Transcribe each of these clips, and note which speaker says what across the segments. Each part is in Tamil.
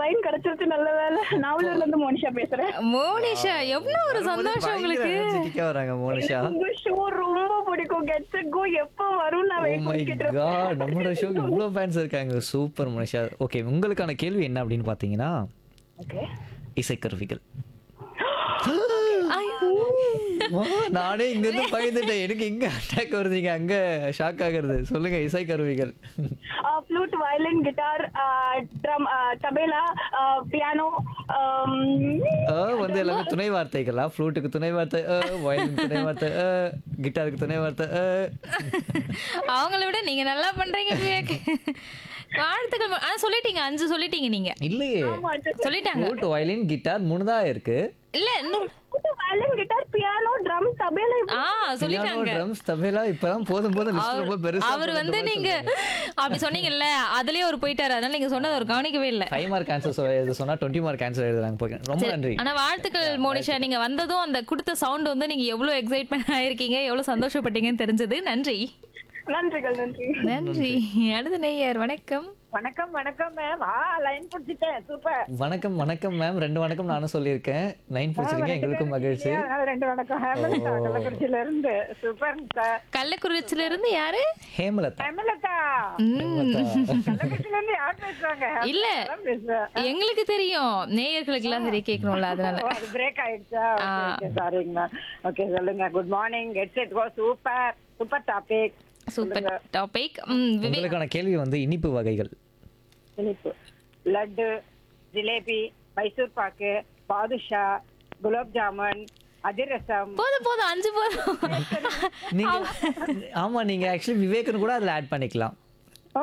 Speaker 1: லைன் கிடைச்சிருச்சு நல்ல வேலை நாவலூர்ல இருந்து மோனிஷா பேசுறேன்
Speaker 2: மோனிஷா எவ்வளவு ஒரு சந்தோஷம் உங்களுக்கு
Speaker 3: எனர்ஜெட்டிக்கா வராங்க மோனிஷா
Speaker 1: உங்க ஷோ ரொம்ப பிடிக்கும் கெட்ஸ் கோ எப்ப வரும் நான்
Speaker 3: ஓ
Speaker 1: வெயிட்
Speaker 3: மை
Speaker 1: பண்ணிக்கிட்டு
Speaker 3: காட் நம்மளோட ஷோக்கு இவ்வளோ ஃபேன்ஸ் இருக்காங்க சூப்பர் மோனிஷா ஓகே உங்களுக்கான கேள்வி என்ன அப்படின்னு பார்த்தீங்கன்னா
Speaker 1: ஓகே
Speaker 3: இசைக்கருவிகள்
Speaker 2: ஐயோ.
Speaker 3: ஆ, நானே இங்க இருந்து பயந்துட்டேன் எனக்கு இங்க அட்டாக் வருதுங்க அங்க ஷாக் ஆகுறது சொல்லுங்க இசைக்கருவிகள்
Speaker 1: flute violin guitar drum tabla piano
Speaker 3: ஆ, வந்து எல்லாமே துணை வார்த்தைகளா ஃப்ளூட்டுக்கு துணை வார்த்தை வயலுக்கு துணை வார்த்தை ஆ, கிட்டாருக்கு துணை வார்த்தை ஆ.
Speaker 2: அவங்கள விட நீங்க நல்லா பண்றீங்க விவேக் வாழ்த்துக்கள் மோ- ஆ சொல்லிட்டீங்க அஞ்சு சொல்லிட்டீங்க நீங்க
Speaker 3: இல்லையே
Speaker 2: சொல்லிட்டாங்க
Speaker 3: ஃப்ளூட் வயலின் கிட்டார் மூணு தான் இருக்கு
Speaker 2: இல்ல இன்னும்
Speaker 1: violin guitar piano drum tabla
Speaker 2: ஆ சொல்லிட்டாங்க
Speaker 3: ட்ரம்ஸ் தபேலா இப்பதான் போதும் போதும் லிஸ்ட் ரொம்ப பெருசா
Speaker 2: அவர் வந்து நீங்க அப்படி சொன்னீங்கல்ல அதுலயே அவர் போயிட்டாரு அதனால நீங்க சொன்னது அவர் கவனிக்கவே இல்ல
Speaker 3: ஃபைவ் மார்க் ஆன்சர் எழுத சொன்னா டுவெண்ட்டி மார்க் ஆன்சர் எழுதுறாங்க போய் ரொம்ப நன்றி
Speaker 2: ஆனா வாழ்த்துக்கள் மோனிஷா நீங்க வந்ததும் அந்த கொடுத்த சவுண்ட் வந்து நீங்க எவ்வளவு எக்ஸைட்மெண்ட் ஆயிருக்கீங்க எவ்வளவு சந்தோஷப்பட்டீங்கன்னு தெரிஞ்சது நன்றி
Speaker 1: நன்றிகள் நன்றி
Speaker 2: நன்றி அடுத்த நேயர் வணக்கம்
Speaker 4: வணக்கம் வணக்கம் மேம் ஆ லைன் பிடிச்சிட்டேன் சூப்பர்
Speaker 3: வணக்கம் வணக்கம் மேம் ரெண்டு வணக்கம் நானும் சொல்லியிருக்கேன் நைன் பிடிச்சிருக்கேன் எங்களுக்கும் மகிழ்ச்சி
Speaker 4: ரெண்டு வணக்கம் ஹேமலதா கள்ளக்குறிச்சியில இருந்து சூப்பர் சார்
Speaker 2: கள்ளக்குறிச்சில இருந்து யாரு
Speaker 3: ஹேமலதா
Speaker 4: ஹேமலதா கள்ளக்குறிச்சியில இருந்து யார் பேசுறாங்க
Speaker 2: இல்ல
Speaker 4: அதான் பேசுறேன்
Speaker 2: எங்களுக்கு தெரியும் நேயர்களுக்கு எல்லாம் சரி கேட்கணும்ல அதனால
Speaker 4: ஓ, அது பிரேக் ஆயிடுச்சா சாரிங்க மேம் ஓகே சொல்லுங்க good morning gets it go super super topic
Speaker 2: super topic
Speaker 3: உங்களுக்கான கேள்வி வந்து இனிப்பு வகைகள்
Speaker 4: இனிப்பு லட்டு ஜிலேபி மைசூர் பாக்கு பாதுஷா குலாப் ஜாமுன் அதிரசம்
Speaker 2: போதும் போதும் அஞ்சு போதும்
Speaker 3: நீங்க ஆமா நீங்க ஆக்சுவலி விவேக்னு கூட அதுல ஆட் பண்ணிக்கலாம்
Speaker 4: ஓ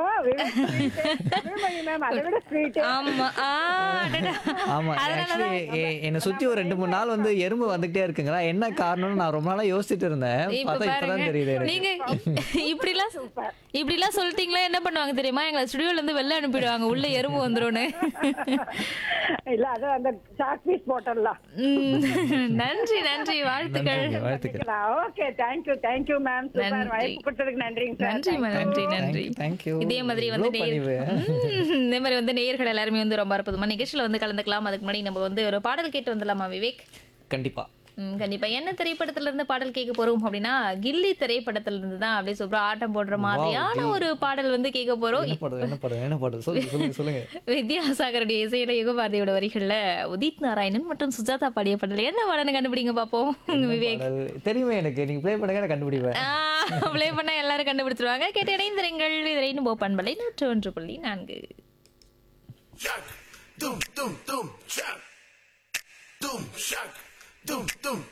Speaker 4: மேம் அதை விட ஸ்வீட்
Speaker 2: ஆமா ஆ, அடடா.
Speaker 3: ஆமா ஆக்சுவலி என்னை சுத்தி ஒரு ரெண்டு மூணு நாள் வந்து எறும்பு வந்துகிட்டே இருக்குங்களா என்ன காரணம்னு நான் ரொம்ப நாளா யோசிச்சுட்டு இருந்தேன்
Speaker 2: இப்ப
Speaker 3: பார்த்தா இப்பதான்
Speaker 2: பாருங்க
Speaker 3: தெரியுது எனக்கு
Speaker 2: நீங்க இப்படிலாம் இப்படிலாம் சொல்லிட்டீங்களா என்ன பண்ணுவாங்க தெரியுமா எங்களை ஸ்டுடியோல இருந்து வெளில அனுப்பிடுவாங்க உள்ள எறும்பு வந்துரும்னு
Speaker 4: இல்ல அது அந்த சாக் பீஸ் போட்டலாம்
Speaker 2: ம், நன்றி நன்றி வாழ்த்துக்கள்
Speaker 3: நன்றி, வாழ்த்துக்கள்
Speaker 4: okay thank you thank you ma'am super
Speaker 2: நன்றி.
Speaker 4: வாய்ப்பு கொடுத்ததுக்கு நன்றிங்க சார்
Speaker 2: நன்றி மா, நன்றி நன்றி
Speaker 3: Thank you.
Speaker 2: இதே மாதிரி வந்து
Speaker 3: இவ்வளவு
Speaker 2: நேயர்
Speaker 3: பணிவு.
Speaker 2: ம், இதே மாதிரி வந்து நேயர்கள் எல்லாருமே வந்து ரொம்ப அற்புதமா நிகழ்ச்சியில வந்து கலந்துக்கலாம் அதுக்கு முன்னாடி நம்ம வந்து ஒரு பாடல் கேட்டு வந்துடலாமா விவேக்
Speaker 3: கண்டிப்பா
Speaker 2: ம், கண்டிப்பா என்ன திரைப்படத்துல இருந்து பாடல் கேட்க போறோம் அப்படின்னா கில்லி திரைப்படத்துல இருந்து தான் அப்படியே சூப்பரா ஆட்டம் போடுற மாதிரியான ஒரு பாடல் வந்து கேட்க போறோம்
Speaker 3: என்ன படம் என்ன படம் என்ன படம் சொல்லுங்க சொல்லுங்க சொல்லுங்க
Speaker 2: வித்யாசாகருடைய இசையில யுகபாரதியோட வரிகள்ல உதித் நாராயணன் மற்றும் சுஜாதா பாடிய பாடல் என்ன பாடல்னு கண்டுபிடிங்க பாப்போம் விவேக்
Speaker 3: பாடல் தெரியுமே எனக்கு நீங்க ப்ளே பண்ணுங்க நான் கண்டுபிடிப்பேன்
Speaker 2: ப்ளே பண்ண எல்லாரும் கண்டுபிடிச்சிருவாங்க கேட்டு இணைந்திருங்கள் இதிரையின் போப்பண்பலை நூற்று ஒன்று புள்ளி நான்கு
Speaker 5: Shock, doom, doom, doom, shock. Doom, shock, doom, doom,